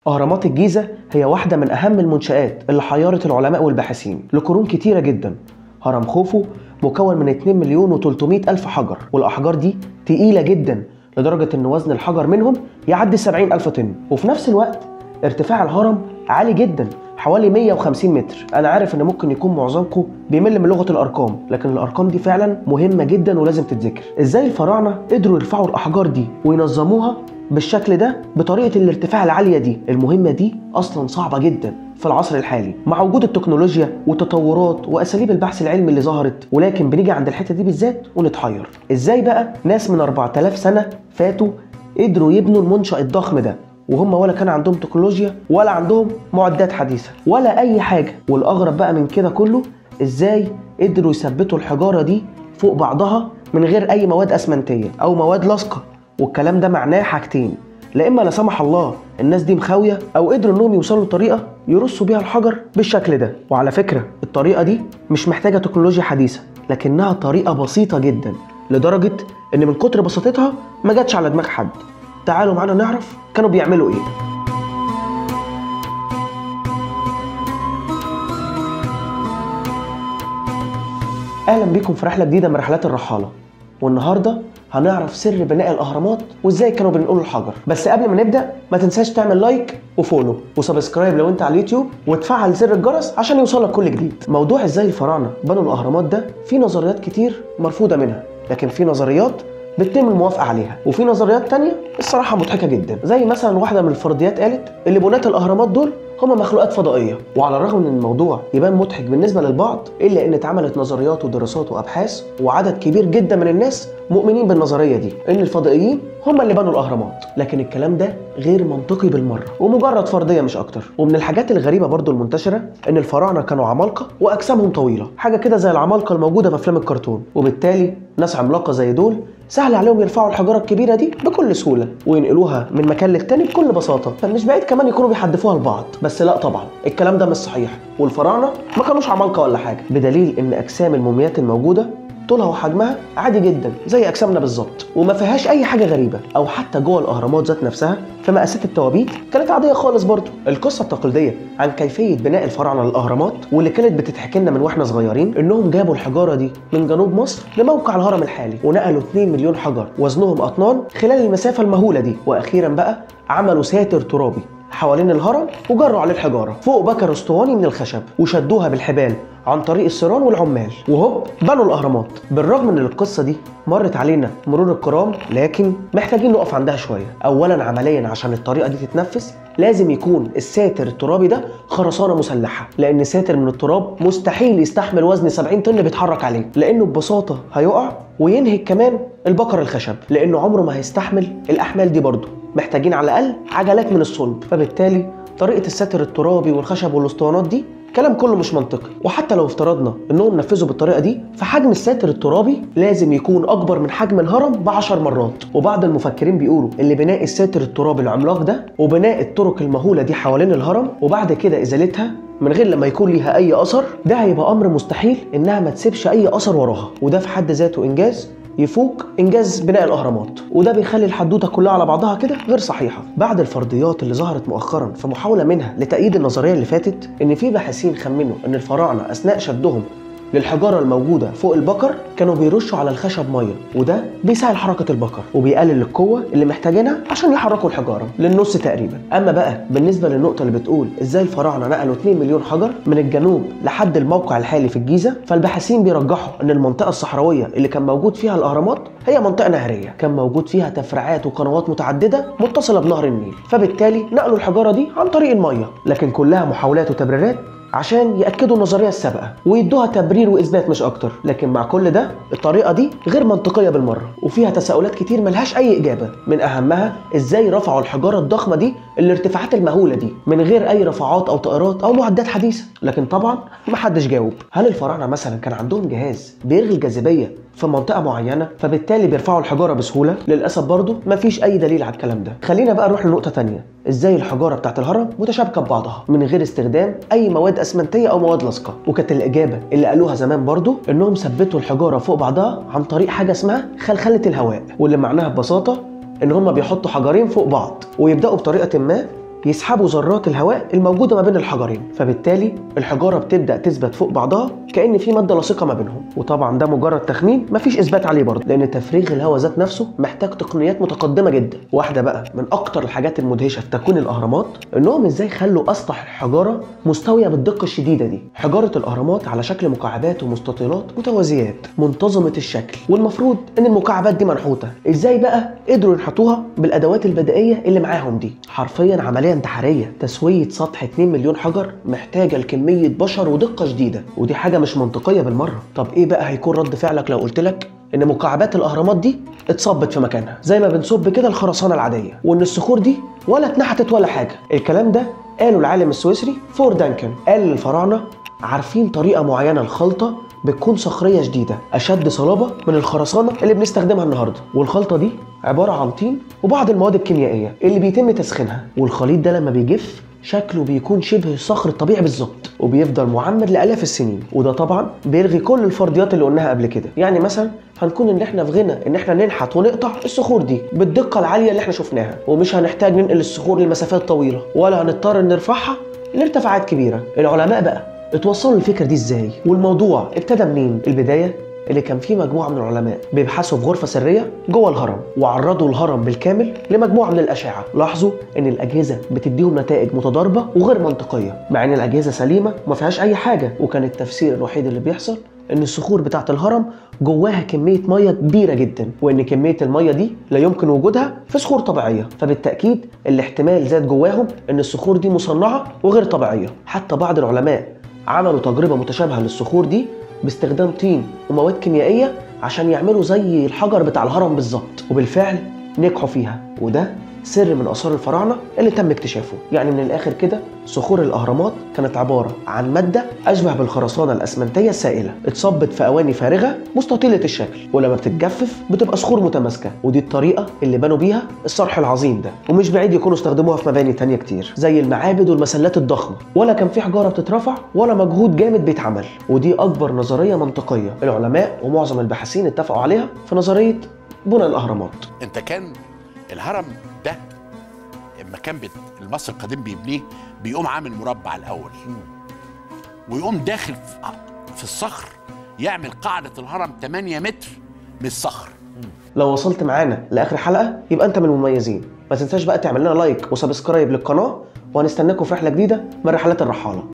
أهرامات الجيزة هي واحدة من أهم المنشآت اللي حيرت العلماء والباحثين لقرون كتيرة جدا هرم خوفو مكون من 2 مليون و300 ألف حجر والأحجار دي تقيلة جدا لدرجة إن وزن الحجر منهم يعدي 70 ألف طن وفي نفس الوقت ارتفاع الهرم عالي جدا حوالي 150 متر انا عارف ان ممكن يكون معظمكم بيمل من لغه الارقام لكن الارقام دي فعلا مهمه جدا ولازم تتذكر ازاي الفراعنه قدروا يرفعوا الاحجار دي وينظموها بالشكل ده بطريقه الارتفاع العاليه دي المهمه دي اصلا صعبه جدا في العصر الحالي مع وجود التكنولوجيا والتطورات واساليب البحث العلمي اللي ظهرت ولكن بنيجي عند الحته دي بالذات ونتحير ازاي بقى ناس من 4000 سنه فاتوا قدروا يبنوا المنشأ الضخم ده وهم ولا كان عندهم تكنولوجيا ولا عندهم معدات حديثه ولا اي حاجه والاغرب بقى من كده كله ازاي قدروا يثبتوا الحجاره دي فوق بعضها من غير اي مواد اسمنتيه او مواد لاصقه والكلام ده معناه حاجتين لا اما لا سمح الله الناس دي مخاويه او قدروا انهم يوصلوا لطريقه يرصوا بيها الحجر بالشكل ده وعلى فكره الطريقه دي مش محتاجه تكنولوجيا حديثه لكنها طريقه بسيطه جدا لدرجه ان من كتر بساطتها ما جاتش على دماغ حد تعالوا معانا نعرف كانوا بيعملوا ايه اهلا بيكم في رحله جديده من رحلات الرحاله والنهارده هنعرف سر بناء الاهرامات وازاي كانوا بينقلوا الحجر بس قبل ما نبدا ما تنساش تعمل لايك وفولو وسبسكرايب لو انت على اليوتيوب وتفعل زر الجرس عشان يوصلك كل جديد موضوع ازاي الفراعنه بنوا الاهرامات ده في نظريات كتير مرفوضه منها لكن في نظريات بتتم الموافقه عليها وفي نظريات تانية الصراحه مضحكه جدا زي مثلا واحده من الفرضيات قالت اللي بناة الاهرامات دول هم مخلوقات فضائيه وعلى الرغم من الموضوع يبان مضحك بالنسبه للبعض الا ان اتعملت نظريات ودراسات وابحاث وعدد كبير جدا من الناس مؤمنين بالنظريه دي ان الفضائيين هم اللي بنوا الاهرامات لكن الكلام ده غير منطقي بالمره ومجرد فرضيه مش اكتر ومن الحاجات الغريبه برضو المنتشره ان الفراعنه كانوا عمالقه واجسامهم طويله حاجه كده زي العمالقه الموجوده في افلام الكرتون وبالتالي ناس عملاقه زي دول سهل عليهم يرفعوا الحجاره الكبيره دي بكل سهوله وينقلوها من مكان للتاني بكل بساطه فمش بعيد كمان يكونوا بيحدفوها لبعض بس لا طبعا الكلام ده مش صحيح والفراعنه ما كانوش عمالقه ولا حاجه بدليل ان اجسام الموميات الموجوده طولها وحجمها عادي جدا زي اجسامنا بالظبط وما فيهاش اي حاجه غريبه او حتى جوه الاهرامات ذات نفسها في مقاسات التوابيت كانت عاديه خالص برضه القصه التقليديه عن كيفيه بناء الفراعنه للاهرامات واللي كانت بتتحكي لنا من واحنا صغيرين انهم جابوا الحجاره دي من جنوب مصر لموقع الهرم الحالي ونقلوا 2 مليون حجر وزنهم اطنان خلال المسافه المهوله دي واخيرا بقى عملوا ساتر ترابي حوالين الهرم وجروا عليه الحجاره فوق بكر اسطواني من الخشب وشدوها بالحبال عن طريق الصيران والعمال وهوب بنوا الاهرامات بالرغم ان القصه دي مرت علينا مرور الكرام لكن محتاجين نقف عندها شويه اولا عمليا عشان الطريقه دي تتنفذ لازم يكون الساتر الترابي ده خرسانه مسلحه لان ساتر من التراب مستحيل يستحمل وزن 70 طن بيتحرك عليه لانه ببساطه هيقع وينهك كمان البقر الخشب لانه عمره ما هيستحمل الاحمال دي برضه محتاجين على الاقل عجلات من الصلب فبالتالي طريقه الساتر الترابي والخشب والاسطوانات دي كلام كله مش منطقي وحتى لو افترضنا انهم نفذوا بالطريقه دي فحجم الساتر الترابي لازم يكون اكبر من حجم الهرم ب 10 مرات وبعض المفكرين بيقولوا ان بناء الساتر الترابي العملاق ده وبناء الطرق المهوله دي حوالين الهرم وبعد كده ازالتها من غير لما يكون ليها اي اثر ده هيبقى امر مستحيل انها ما تسيبش اي اثر وراها وده في حد ذاته انجاز يفوق انجاز بناء الاهرامات وده بيخلي الحدوته كلها على بعضها كده غير صحيحه بعد الفرضيات اللي ظهرت مؤخرا في محاوله منها لتأييد النظريه اللي فاتت ان في باحثين خمنوا ان الفراعنه اثناء شدهم للحجاره الموجوده فوق البقر كانوا بيرشوا على الخشب ميه وده بيسهل حركه البقر وبيقلل القوه اللي محتاجينها عشان يحركوا الحجاره للنص تقريبا اما بقى بالنسبه للنقطه اللي بتقول ازاي الفراعنه نقلوا 2 مليون حجر من الجنوب لحد الموقع الحالي في الجيزه فالباحثين بيرجحوا ان المنطقه الصحراويه اللي كان موجود فيها الاهرامات هي منطقه نهريه كان موجود فيها تفرعات وقنوات متعدده متصله بنهر النيل فبالتالي نقلوا الحجاره دي عن طريق الميه لكن كلها محاولات وتبريرات عشان ياكدوا النظريه السابقه ويدوها تبرير واثبات مش اكتر لكن مع كل ده الطريقه دي غير منطقيه بالمره وفيها تساؤلات كتير ملهاش اي اجابه من اهمها ازاي رفعوا الحجاره الضخمه دي الارتفاعات المهوله دي من غير اي رفعات او طائرات او معدات حديثه لكن طبعا محدش جاوب هل الفراعنه مثلا كان عندهم جهاز بيلغي الجاذبيه في منطقه معينه فبالتالي بيرفعوا الحجاره بسهوله للاسف برضه مفيش اي دليل على الكلام ده خلينا بقى نروح لنقطه تانية ازاي الحجاره بتاعت الهرم متشابكه ببعضها من غير استخدام اي مواد اسمنتيه او مواد لاصقه وكانت الاجابه اللي قالوها زمان برضه انهم ثبتوا الحجاره فوق بعضها عن طريق حاجه اسمها خلخله الهواء واللي معناها ببساطه ان هم بيحطوا حجرين فوق بعض ويبداوا بطريقه ما يسحبوا ذرات الهواء الموجوده ما بين الحجرين فبالتالي الحجاره بتبدا تثبت فوق بعضها كان في ماده لاصقه ما بينهم وطبعا ده مجرد تخمين مفيش اثبات عليه برضه لان تفريغ الهواء ذات نفسه محتاج تقنيات متقدمه جدا واحده بقى من اكتر الحاجات المدهشه في تكوين الاهرامات انهم ازاي خلوا اسطح الحجاره مستويه بالدقه الشديده دي حجاره الاهرامات على شكل مكعبات ومستطيلات متوازيات منتظمه الشكل والمفروض ان المكعبات دي منحوته ازاي بقى قدروا ينحتوها بالادوات البدائيه اللي معاهم دي حرفيا عمليه انتحاريه تسويه سطح 2 مليون حجر محتاجه لكميه بشر ودقه شديده ودي حاجه مش منطقيه بالمره طب ايه بقى هيكون رد فعلك لو قلت لك ان مكعبات الاهرامات دي اتصبت في مكانها زي ما بنصب كده الخرسانه العاديه وان الصخور دي ولا اتنحتت ولا حاجه الكلام ده قاله العالم السويسري فور دانكن قال للفراعنه عارفين طريقه معينه الخلطه بتكون صخريه شديده اشد صلابه من الخرسانه اللي بنستخدمها النهارده والخلطه دي عباره عن طين وبعض المواد الكيميائيه اللي بيتم تسخينها والخليط ده لما بيجف شكله بيكون شبه الصخر الطبيعي بالظبط وبيفضل معمد لالاف السنين وده طبعا بيلغي كل الفرضيات اللي قلناها قبل كده يعني مثلا هنكون ان احنا في غنى ان احنا ننحت ونقطع الصخور دي بالدقه العاليه اللي احنا شفناها ومش هنحتاج ننقل الصخور لمسافات طويله ولا هنضطر نرفعها لارتفاعات كبيره العلماء بقى اتوصلوا للفكره دي ازاي والموضوع ابتدى منين البدايه اللي كان فيه مجموعه من العلماء بيبحثوا في غرفه سريه جوه الهرم وعرضوا الهرم بالكامل لمجموعه من الاشعه لاحظوا ان الاجهزه بتديهم نتائج متضاربه وغير منطقيه مع ان الاجهزه سليمه وما فيهاش اي حاجه وكان التفسير الوحيد اللي بيحصل ان الصخور بتاعه الهرم جواها كميه ميه كبيره جدا وان كميه الميه دي لا يمكن وجودها في صخور طبيعيه فبالتاكيد الاحتمال زاد جواهم ان الصخور دي مصنعه وغير طبيعيه حتى بعض العلماء عملوا تجربه متشابهه للصخور دي باستخدام طين ومواد كيميائيه عشان يعملوا زي الحجر بتاع الهرم بالظبط وبالفعل نجحوا فيها وده سر من اثار الفراعنه اللي تم اكتشافه يعني من الاخر كده صخور الاهرامات كانت عباره عن ماده اشبه بالخرسانه الاسمنتيه السائله اتصبت في اواني فارغه مستطيله الشكل ولما بتتجفف بتبقى صخور متماسكه ودي الطريقه اللي بنوا بيها الصرح العظيم ده ومش بعيد يكونوا استخدموها في مباني تانية كتير زي المعابد والمسلات الضخمه ولا كان في حجاره بتترفع ولا مجهود جامد بيتعمل ودي اكبر نظريه منطقيه العلماء ومعظم الباحثين اتفقوا عليها في نظريه بناء الاهرامات انت كان الهرم ده لما كان بت... المصري القديم بيبنيه بيقوم عامل مربع الاول ويقوم داخل في, في الصخر يعمل قاعده الهرم 8 متر من الصخر لو وصلت معانا لاخر حلقه يبقى انت من المميزين ما تنساش بقى تعمل لنا لايك وسبسكرايب للقناه وهنستناكم في رحله جديده من رحلات الرحاله